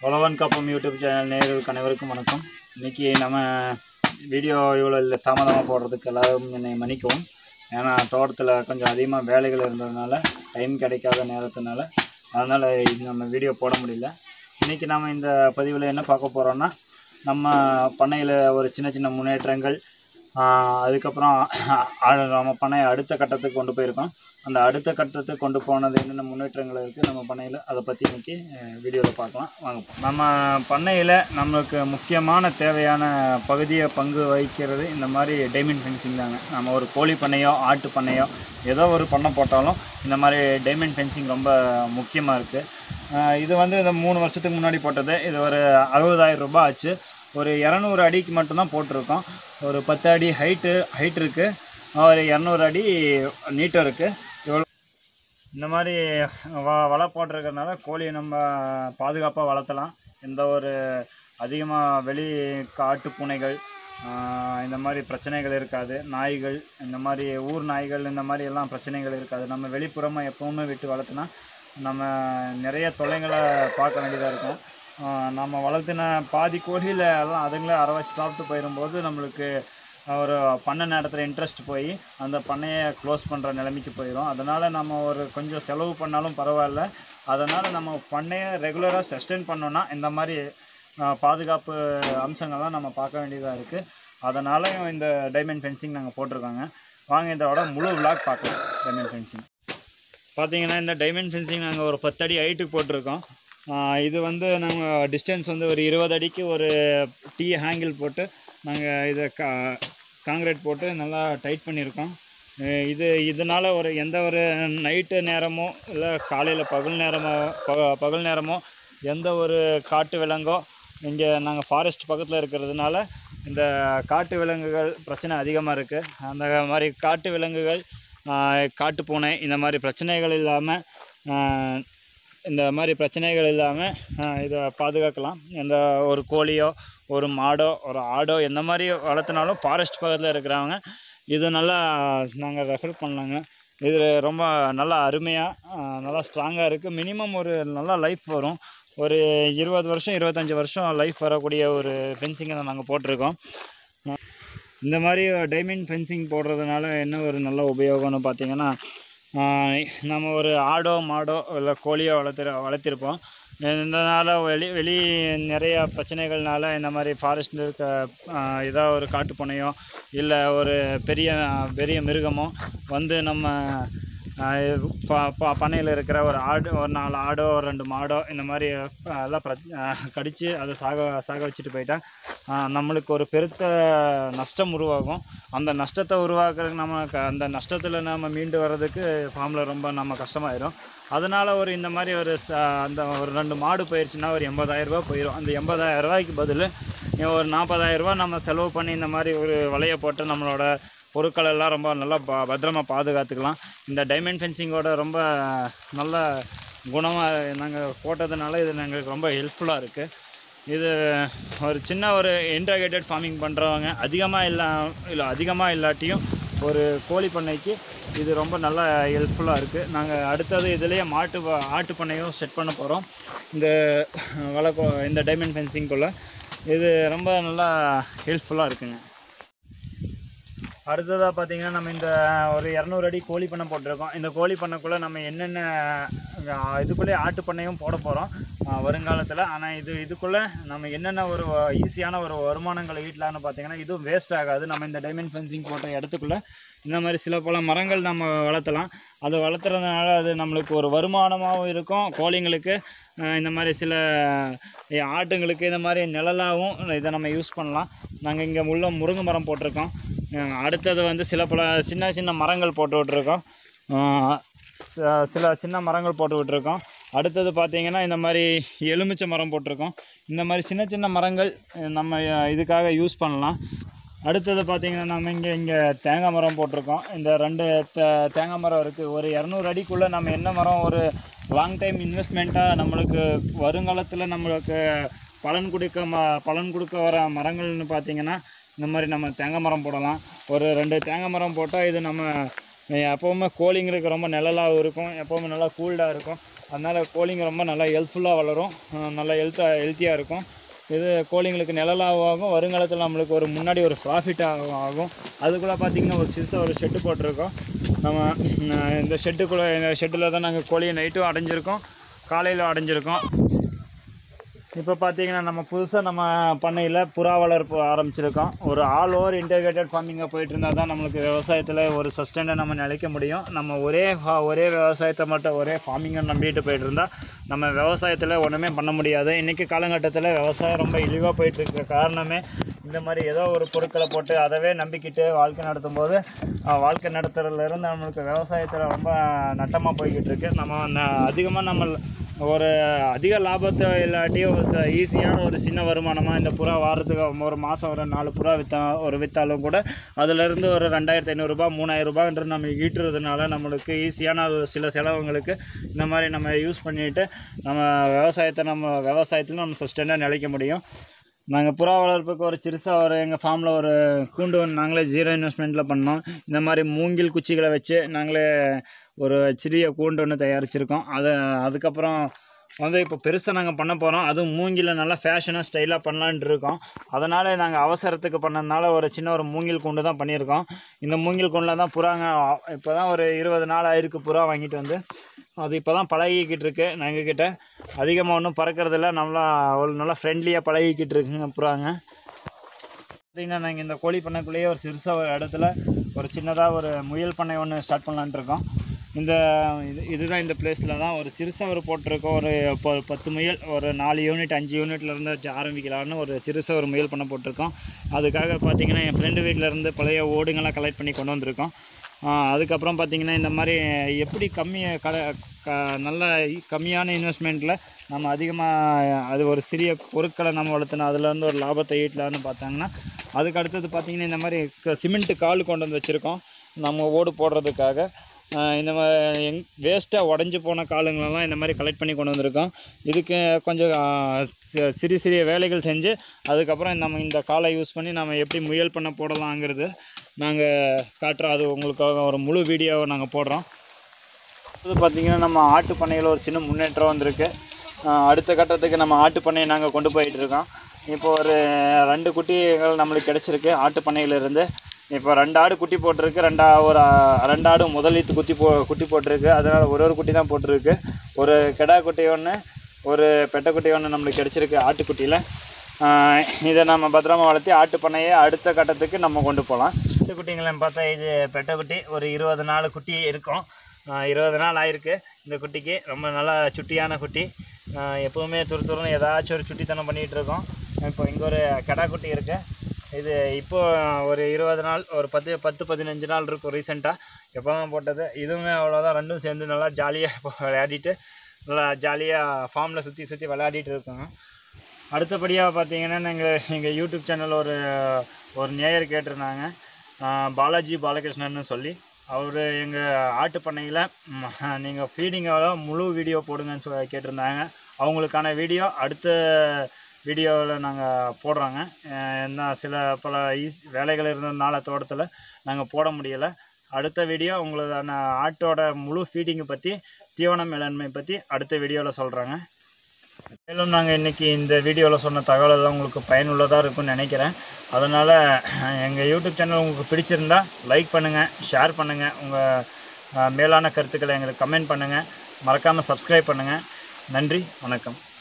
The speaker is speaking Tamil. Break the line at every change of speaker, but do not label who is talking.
உழவன் காப்பம் யூடியூப் சேனல் நேயர்களுக்கு அனைவருக்கும் வணக்கம் இன்றைக்கி நம்ம வீடியோ இவ்வளோ இல்லை தாமதமாக போடுறதுக்கு எல்லாரும் என்னை மன்னிக்கவும் ஏன்னா தோட்டத்தில் கொஞ்சம் அதிகமாக வேலைகள் இருந்ததுனால டைம் கிடைக்காத நேரத்தினால அதனால் இது நம்ம வீடியோ போட முடியல இன்றைக்கி நம்ம இந்த பதிவில் என்ன பார்க்க போகிறோன்னா நம்ம பண்ணையில் ஒரு சின்ன சின்ன முன்னேற்றங்கள் ஆஹ் அதுக்கப்புறம் அ- நம்ம பண்ணையை அடுத்த கட்டத்துக்கு கொண்டு போயிருக்கோம் அந்த அடுத்த கட்டத்துக்கு கொண்டு போனது என்னென்ன முன்னேற்றங்கள் இருக்குது நம்ம பண்ணையில் அதை பற்றி இன்றைக்கி வீடியோவில் பார்க்கலாம் வாங்க போலாம். நம்ம பண்ணையில் நம்மளுக்கு முக்கியமான தேவையான பகுதியை பங்கு வகிக்கிறது இந்த மாதிரி டைமண்ட் ஃபென்சிங் தாங்க நம்ம ஒரு கோழி பண்ணையோ ஆட்டு பண்ணையோ ஏதோ ஒரு பண்ணை போட்டாலும் இந்த மாதிரி டைமண்ட் ஃபென்சிங் ரொம்ப முக்கியமாக இருக்குது இது வந்து இந்த மூணு வருஷத்துக்கு முன்னாடி போட்டது இது ஒரு அறுபதாயிரம் ரூபாய் ஆச்சு ஒரு இரநூறு அடிக்கு மட்டும்தான் போட்டிருக்கோம் ஒரு பத்து அடி ஹைட்டு ஹைட் இருக்குது ஒரு இரநூறு அடி நீட்டம் இருக்குது இவ்வளோ இந்த மாதிரி வ வலை போட்டிருக்கறனால கோழியை நம்ம பாதுகாப்பாக வளர்த்தலாம் எந்த ஒரு அதிகமாக வெளி காட்டு பூனைகள் ஆஹ், இந்த மாதிரி பிரச்சனைகள் இருக்காது நாய்கள் இந்த மாதிரி ஊர் நாய்கள் இந்த மாதிரி எல்லாம் பிரச்சனைகள் இருக்காது நம்ம வெளிப்புறமாக எப்பவுமே விட்டு வளர்த்துனா நம்ம நிறைய தொல்லைங்களை பார்க்க வேண்டியதாக இருக்கும் ஆஹ், நம்ம வளர்த்துன பாதி கோழியில் எல்லாம் அதுங்களே அரைவாசி சாப்பிட்டு போயிடும்போது நம்மளுக்கு ஒரு பண்ணை நேரத்தில் இன்ட்ரெஸ்ட் போய் அந்த பண்ணையை க்ளோஸ் பண்ணுற நிலைமைக்கு போயிடும் அதனால் நம்ம ஒரு கொஞ்சம் செலவு பண்ணாலும் பரவாயில்ல அதனால் நம்ம பண்ணையை ரெகுலராக சஸ்டெயின் பண்ணோன்னா இந்த மாதிரி ஆஹ், பாதுகாப்பு அம்சங்கள்லாம் நம்ம பார்க்க வேண்டியதாக இருக்குது அதனால் இந்த டைமண்ட் ஃபென்சிங் நாங்கள் போட்டிருக்கோங்க வாங்க இதோட முழு விளாக் பார்க்கலாம் டைமண்ட் ஃபென்சிங் பார்த்தீங்கன்னா இந்த டைமண்ட் ஃபென்சிங் நாங்கள் ஒரு பத்து அடி ஹைட்டுக்கு போட்டிருக்கோம் ஆஹ் இது வந்து நாங்கள் டிஸ்டன்ஸ் வந்து ஒரு இருபது அடிக்கு ஒரு டீ ஹேங்கிள் போட்டு நாங்கள் இதை கா காங்கிரீட் போட்டு நல்லா டைட் பண்ணியிருக்கோம் அஹ் இது இதனால் ஒரு எந்த ஒரு நைட்டு நேரமோ இல்லை காலையில் பகல் நேரமோ ப பகல் நேரமோ எந்த ஒரு காட்டு விலங்கோ இங்கே நாங்கள் ஃபாரஸ்ட் பக்கத்தில் இருக்கிறதுனால இந்த காட்டு விலங்குகள் பிரச்சனை அதிகமாக இருக்குது அந்த மாதிரி காட்டு விலங்குகள் ஆஹ் காட்டு பூனை இந்த மாதிரி பிரச்சனைகள் இல்லாமல் இந்த மாதிரி பிரச்சனைகள் இல்லாமல் இதை பாதுகாக்கலாம் எந்த ஒரு கோழியோ ஒரு மாடோ ஒரு ஆடோ எந்த மாதிரி வளர்த்துனாலும் ஃபாரஸ்ட் பக்கத்தில் இருக்கிறவங்க இது நல்லா நாங்கள் ரெஃபர் பண்ணலாங்க இது ரொம்ப நல்லா அருமையாக நல்லா ஸ்ட்ராங்காக இருக்குது மினிமம் ஒரு நல்ல லைஃப் வரும் ஒரு இருபது வருஷம் இருபத்தஞ்சி வருஷம் லைஃப் வரக்கூடிய ஒரு ஃபென்சிங்கை தான் நாங்கள் போட்டிருக்கோம் இந்த மாதிரி டைமண்ட் ஃபென்சிங் போடுறதுனால என்ன ஒரு நல்ல உபயோகம்னு பார்த்தீங்கன்னா ஆஹ் நம்ம ஒரு ஆடோ மாடோ இல்லை கோழியோ வளர்த்துற வளர்த்திருப்போம் இதனால் வெளி வெளி நிறைய பிரச்சனைகள்னால இந்த மாதிரி ஃபாரஸ்ட்டில் இருக்க ஆஹ் ஏதோ ஒரு காட்டு பூனையோ இல்லை ஒரு பெரிய பெரிய மிருகமோ வந்து நம்ம பண்ணையில் இருக்கிற ஒரு ஆடு ஒரு நாலு ஆடோ ஒரு ரெண்டு மாடோ இந்த மாதிரி ஆஹ் எல்லாம் பிர கடித்து அதை சாக சாக வச்சுட்டு போயிட்டா ஆஹ் நம்மளுக்கு ஒரு பெருத்த நஷ்டம் உருவாகும் அந்த நஷ்டத்தை உருவாக்குறதுக்கு நம்ம க- அந்த நஷ்டத்தில் நம்ம மீண்டு வர்றதுக்கு ஃபார்மில் ரொம்ப நம்ம கஷ்டமாயிரும் அதனால் ஒரு இந்த மாதிரி ஒரு ச அந்த ஒரு ரெண்டு மாடு போயிடுச்சுன்னா ஒரு எண்பதாயிரம் ரூபாய் போயிடும் அந்த எண்பதாயிரம் ரூபாய்க்கு பதில் ஒரு நாற்பதாயிரம் ரூபாய் நம்ம செலவு பண்ணி இந்த மாதிரி ஒரு வலையை போட்டு நம்மளோட பொருட்கள் எல்லாம் ரொம்ப நல்லா ப பத்திரமா பாதுகாத்துக்கலாம் இந்த டைமண்ட் ஃபென்சிங்கோட ரொம்ப நல்ல குணமாக நாங்கள் போட்டதுனால இது எங்களுக்கு ரொம்ப ஹெல்ப்ஃபுல்லாக இருக்குது இது ஒரு சின்ன ஒரு இன்டகிரேட்டட் ஃபார்மிங் பண்ணுறவங்க அதிகமாக இல்லா இல்லை அதிகமாக இல்லாட்டியும் ஒரு கோழி பண்ணைக்கு இது ரொம்ப நல்ல ஹெல்ப்ஃபுல்லாக இருக்குது நாங்கள் அடுத்தது இதுலேயே மாட்டு வ- ஆட்டு பண்ணையும் செட் பண்ண போகிறோம் இந்த வளர்க்கோ இந்த டைமண்ட் ஃபென்சிங்குள்ளே இது ரொம்ப நல்லா ஹெல்ப்ஃபுல்லாக இருக்குங்க அடுத்ததாக பார்த்தீங்கன்னா நம்ம இந்த ஒரு இரநூறு அடி கோழி பண்ணை போட்டிருக்கோம் இந்த கோழி பண்ணைக்குள்ளே நம்ம என்னென்ன அஹ், இதுக்குள்ளே ஆட்டு பண்ணையும் போட போகிறோம் வருங்காலத்தில் ஆனால் இது இதுக்குள்ளே நம்ம என்னென்ன ஒரு ஈஸியான ஒரு வருமானங்களை ஈட்டலாம்னு பார்த்தீங்கன்னா இதுவும் வேஸ்ட் ஆகாது நம்ம இந்த டைமண்ட் ஃபென்சிங் போட்ட இடத்துக்குள்ளே இந்த மாதிரி சில பல மரங்கள் நம்ம வளர்த்தலாம் அது வளர்த்துறதுனால அது நம்மளுக்கு ஒரு வருமானமாகவும் இருக்கும் கோழிங்களுக்கு அஹ், இந்த மாதிரி சில அஹ், ஆட்டுங்களுக்கு இந்த மாதிரி நிழலாகவும் இதை நம்ம யூஸ் பண்ணலாம் நாங்கள் இங்கே உள்ள முருங்கை மரம் போட்டிருக்கோம் அஹ், அடுத்தது வந்து சில பல சின்ன சின்ன மரங்கள் போட்டு விட்ருக்கோம் அஹ், ச- சில சின்ன மரங்கள் போட்டு விட்ருக்கோம் அடுத்தது பார்த்தீங்கன்னா இந்த மாதிரி எலுமிச்சை மரம் போட்டிருக்கோம் இந்த மாதிரி சின்ன சின்ன மரங்கள் அஹ், நம்ம அஹ், இதுக்காக யூஸ் பண்ணலாம் அடுத்தது பார்த்தீங்கன்னா நம்ம இங்கே இங்கே தேங்காய் மரம் போட்டிருக்கோம் இந்த ரெண்டு தே தேங்காய் மரம் இருக்குது ஒரு இரநூறு அடிக்குள்ளே நம்ம என்ன மரம் ஒரு லாங் டைம் இன்வெஸ்ட்மெண்ட்டாக நம்மளுக்கு வருங்காலத்தில் நம்மளுக்கு பலன் கொடுக்க ம பலன் கொடுக்க வர மரங்கள்னு பார்த்தீங்கன்னா இந்த மாதிரி நம்ம தேங்காய் மரம் போடலாம் ஒரு ரெண்டு தேங்காய் மரம் போட்டால் இது நம்ம எப்போவுமே கோழிங்களுக்கு ரொம்ப நிழலாகவும் இருக்கும் எப்போவுமே நல்லா கூல்டாக இருக்கும் அதனால் கோழிங்க ரொம்ப நல்லா ஹெல்ப்ஃபுல்லாக வளரும் அஹ் நல்லா ஹெல்த்தாக ஹெல்த்தியாக இருக்கும் இது கோழிங்களுக்கு நிழலாகவும் ஆகும் வருங்காலத்தில் நம்மளுக்கு ஒரு முன்னாடி ஒரு ப்ராஃபிட் ஆகும் ஆகும் அதுக்குள்ளே பார்த்தீங்கன்னா ஒரு சிறுசாக ஒரு ஷெட்டு போட்டிருக்கோம் நம்ம அஹ் இந்த ஷெட்டுக்குள்ளே இந்த ஷெட்டில் தான் நாங்கள் கோழியை நைட்டும் அடைஞ்சிருக்கோம் காலையில் அடைஞ்சிருக்கோம் இப்போ பார்த்தீங்கன்னா நம்ம புதுசாக நம்ம பண்ணையில் புறா வளர்ப்பு ஆரம்பிச்சிருக்கோம் ஒரு ஆல் ஓவர் இன்டெகிரேட்டட் ஃபார்மிங்காக போயிட்டு இருந்தால் தான் நம்மளுக்கு விவசாயத்தில் ஒரு சஸ்டெண்டை நம்ம நிலைக்க முடியும் நம்ம ஒரே ஃபா- ஒரே விவசாயத்தை மட்டும் ஒரே ஃபார்மிங்கை நம்பிட்டு போயிட்டு இருந்தால் நம்ம விவசாயத்தில் ஒன்றுமே பண்ண முடியாது இன்றைக்கி காலகட்டத்தில் விவசாயம் ரொம்ப இழிவாக போயிட்டு இருக்க காரணமே இந்த மாதிரி ஏதோ ஒரு பொருட்களை போட்டு அதவே நம்பிக்கிட்டு வாழ்க்கை நடத்தும் போது அஹ், வாழ்க்கை நடத்துறதுலேருந்து நம்மளுக்கு விவசாயத்தில் ரொம்ப நட்டமாக போய்கிட்டு இருக்கு நம்ம அதிகமாக நம்ம ஒரு அதிக லாபத்தை இல்லாட்டியும் ஈஸியான ஒரு சின்ன வருமானமாக இந்த புறா வாரத்துக்கு ஒரு மாதம் ஒரு நாலு புறா விற்றா ஒரு விற்றாலும் கூட அதிலிருந்து ஒரு ரெண்டாயிரத்தி ஐநூறுரூபா மூணாயிரம் ரூபாய்ன்ற நம்ம ஈட்டுறதுனால நம்மளுக்கு ஈஸியான ஒரு சில செலவுங்களுக்கு இந்த மாதிரி நம்ம யூஸ் பண்ணிட்டு நம்ம விவசாயத்தை நம்ம விவசாயத்தில் நம்ம சஸ்டெண்டாக நிலைக்க முடியும் நாங்கள் புறா வளர்ப்புக்கு ஒரு சிறுசாக ஒரு எங்கள் ஃபார்மில் ஒரு கூண்டு ஒன்று நாங்களே ஜீரோ இன்வெஸ்ட்மெண்ட்டில் பண்ணோம் இந்த மாதிரி மூங்கில் குச்சிகளை வச்சு நாங்களே ஒரு சிறிய கூண்டு ஒன்று தயாரிச்சிருக்கோம் அதை அதுக்கப்புறம் வந்து இப்போ பெருசாக நாங்கள் பண்ண போகிறோம் அதுவும் மூங்கில நல்லா ஃபேஷனாக ஸ்டைலாக பண்ணலான்ட்டு இருக்கோம் அதனால் நாங்கள் அவசரத்துக்கு பண்ணதுனால ஒரு சின்ன ஒரு மூங்கில் கூண்டு தான் பண்ணியிருக்கோம் இந்த மூங்கில் கூண்டில் தான் புறாங்க இப்போ தான் ஒரு இருபது நாள் ஆயிருக்கு புறா வாங்கிட்டு வந்து அது இப்போ தான் பழகிக்கிட்டு இருக்கு நாங்கள் கிட்ட அதிகமாக ஒன்றும் பறக்கறதில்ல நல்லா ஒரு நல்லா ஃப்ரெண்ட்லியாக பழகிக்கிட்டு இருக்குங்க புறாங்க பார்த்தீங்கன்னா நாங்கள் இந்த கோழி பண்ணைக்குள்ளேயே ஒரு சிறுசாக ஒரு இடத்துல ஒரு சின்னதாக ஒரு முயல் பண்ணை ஒன்று ஸ்டார்ட் பண்ணலான்ட்டு இருக்கோம் இந்த இது இதுதான் இந்த பிளேஸில் தான் ஒரு சிறுசாக ஒரு போட்டிருக்கோம் ஒரு ப பத்து முயல் ஒரு நாலு யூனிட் அஞ்சு யூனிட்லேருந்து வச்சு ஆரம்பிக்கலாம்னு ஒரு சிறுசாக ஒரு முயல் பண்ண போட்டிருக்கோம் அதுக்காக பார்த்தீங்கன்னா என் ஃப்ரெண்டு வீட்டிலேருந்து பழைய ஓடுங்கெல்லாம் கலெக்ட் பண்ணி கொண்டு வந்திருக்கோம் ஆஹ் அதுக்கப்புறம் பார்த்தீங்கன்னா இந்த மாதிரி எப்படி கம்மி கட க நல்ல கம்மியான இன்வெஸ்ட்மெண்ட்டில் நம்ம அதிகமாக அது ஒரு சிறிய பொருட்களை நம்ம வளர்த்தணும் அதுலேருந்து ஒரு லாபத்தை ஈட்டலாம்னு பார்த்தாங்கன்னா அதுக்கு அடுத்தது பார்த்தீங்கன்னா இந்த மாதிரி சிமெண்ட்டு கால் கொண்டு வந்து வச்சுருக்கோம் நம்ம ஓடு போடுறதுக்காக ஆஹ் இந்த மாதிரி எங் வேஸ்ட்டாக உடஞ்சி போன காலுங்களெல்லாம் இந்த மாதிரி கலெக்ட் பண்ணி கொண்டு வந்திருக்கோம் இதுக்கு கொஞ்சம் ஆஹ் சி- சிறிய சிறிய வேலைகள் செஞ்சு அதுக்கப்புறம் நம்ம இந்த காலை யூஸ் பண்ணி நம்ம எப்படி முயல் பண்ண போடலாங்கிறது நாங்கள் காட்டுறோம் அது உங்களுக்காக ஒரு முழு வீடியோவை நாங்கள் போடுறோம் இது பார்த்திங்கன்னா நம்ம ஆட்டு பண்ணையில் ஒரு சின்ன முன்னேற்றம் வந்திருக்கு ஆஹ் அடுத்த கட்டத்துக்கு நம்ம ஆட்டு பண்ணையை நாங்கள் கொண்டு போயிட்டு இருக்கோம் இப்போ ஒரு ரெண்டு குட்டிகள் நம்மளுக்கு கிடச்சிருக்கு ஆட்டு பண்ணையிலேருந்து இப்போ ரெண்டு ஆடு குட்டி போட்டிருக்கு ரெண்டா ஒரு ஆ- ரெண்டு ஆடு முதலீத்து குட்டி போ குட்டி போட்டிருக்கு அதனால் ஒரு ஒரு குட்டி தான் போட்டிருக்கு ஒரு கிடா குட்டி ஒன்று ஒரு பெட்டைக்குட்டி ஒன்று நம்மளுக்கு கிடச்சிருக்கு ஆட்டுக்குட்டியில் இதை நம்ம பத்திரமா வளர்த்தி ஆட்டு பண்ணையை அடுத்த கட்டத்துக்கு நம்ம கொண்டு போகலாம் ஆட்டுக்குட்டிங்களை பார்த்தா இது பெட்டைக்குட்டி ஒரு இருபது நாலு குட்டி இருக்கும் ஆஹ் இருபது நாள் ஆயிருக்கு இந்த குட்டிக்கு ரொம்ப நல்லா சுட்டியான குட்டி ஆஹ் எப்போவுமே துரு துருன்னு ஏதாச்சும் ஒரு சுட்டித்தனம் பண்ணிகிட்டு இருக்கோம் இப்போ இங்கே ஒரு கடா குட்டி இருக்குது இது இப்போ ஒரு இருபது நாள் ஒரு பத்து பத்து பதினஞ்சு நாள் இருக்கும் ரீசெண்டாக எப்போ தான் போட்டது இதுவுமே அவ்வளோதான் ரெண்டும் சேர்ந்து நல்லா ஜாலியாக இப்போ விளையாடிட்டு நல்லா ஜாலியாக ஃபார்மில் சுற்றி சுற்றி விளையாடிட்டு இருக்கோங்க அடுத்தபடியாக பார்த்தீங்கன்னா நாங்கள் எங்கள் யூடியூப் சேனல் ஒரு ஒரு நேயர் கேட்டிருந்தாங்க ஆஹ் பாலாஜி பாலகிருஷ்ணன்னு சொல்லி அவர் எங்கள் ஆட்டு பண்ணையில் நீங்கள் ஃபீடிங்கோட முழு வீடியோ போடுங்கன்னு சொல்லி கேட்டிருந்தாங்க அவங்களுக்கான வீடியோ அடுத்த வீடியோவில் நாங்கள் போடுறோங்க ஆஹ் என்ன சில பல ஈஸ் வேலைகள் இருந்ததுனால தோட்டத்தில் நாங்கள் போட முடியலை அடுத்த வீடியோ உங்களுக்கான ஆட்டோட முழு ஃபீடிங்கை பற்றி தீவன மேலாண்மை பற்றி அடுத்த வீடியோவில் சொல்கிறேங்க மேலும் நாங்கள் இன்றைக்கி இந்த வீடியோவில் சொன்ன தகவல் எல்லாம் உங்களுக்கு பயனுள்ளதாக இருக்கும்னு நினைக்கிறேன் அதனால் எங்கள் யூடியூப் சேனல் உங்களுக்கு பிடிச்சிருந்தா லைக் பண்ணுங்கள் ஷேர் பண்ணுங்கள் உங்கள் மேலான கருத்துக்களை எங்களுக்கு கமெண்ட் பண்ணுங்கள் மறக்காமல் சப்ஸ்கிரைப் பண்ணுங்கள் நன்றி வணக்கம்